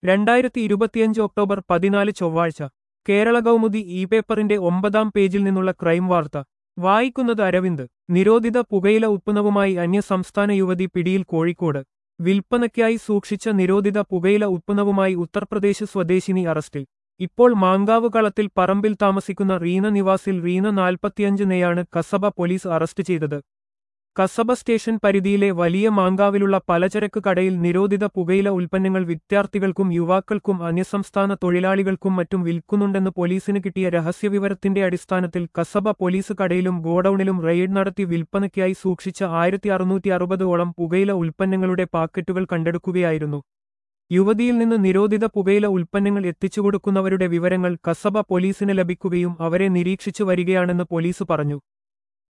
രണ്ടായിരത്തി ഇരുപത്തിയഞ്ച് ഒക്ടോബർ പതിനാല് ചൊവ്വാഴ്ച കേരള കൗമുദി ഇ പേപ്പറിന്റെ ഒമ്പതാം പേജിൽ നിന്നുള്ള ക്രൈം വാർത്ത വായിക്കുന്നത് അരവിന്ദ് നിരോധിത പുകയില ഉത്പന്നവുമായി അന്യസംസ്ഥാന യുവതി പിടിയിൽ കോഴിക്കോട് വിൽപ്പനയ്ക്കായി സൂക്ഷിച്ച നിരോധിത പുകയില ഉത്പന്നവുമായി ഉത്തർപ്രദേശ് സ്വദേശിനി അറസ്റ്റിൽ ഇപ്പോൾ മാങ്കാവ് കളത്തിൽ പറമ്പിൽ താമസിക്കുന്ന റീന നിവാസിൽ റീന നാൽപ്പത്തിയഞ്ച് നെയാണ് കസബ പോലീസ് അറസ്റ്റ് ചെയ്തത് കസബ സ്റ്റേഷൻ പരിധിയിലെ വലിയ മാങ്കാവിലുള്ള പലചരക്ക് കടയിൽ നിരോധിത പുകയില ഉൽപ്പന്നങ്ങൾ വിദ്യാർത്ഥികൾക്കും യുവാക്കൾക്കും അന്യസംസ്ഥാന തൊഴിലാളികൾക്കും മറ്റും വിൽക്കുന്നുണ്ടെന്ന് പോലീസിന് കിട്ടിയ രഹസ്യവിവരത്തിന്റെ അടിസ്ഥാനത്തിൽ കസബ പോലീസ് കടയിലും ഗോഡൌണിലും റെയ്ഡ് നടത്തി വിൽപ്പനയ്ക്കായി സൂക്ഷിച്ച ആയിരത്തി അറുന്നൂറ്റി അറുപതോളം പുകയില ഉൽപ്പന്നങ്ങളുടെ പാക്കറ്റുകൾ കണ്ടെടുക്കുകയായിരുന്നു യുവതിയിൽ നിന്ന് നിരോധിത പുകയില ഉൽപ്പന്നങ്ങൾ എത്തിച്ചുകൊടുക്കുന്നവരുടെ വിവരങ്ങൾ കസബ പോലീസിന് ലഭിക്കുകയും അവരെ നിരീക്ഷിച്ചു വരികയാണെന്ന് പോലീസ് പറഞ്ഞു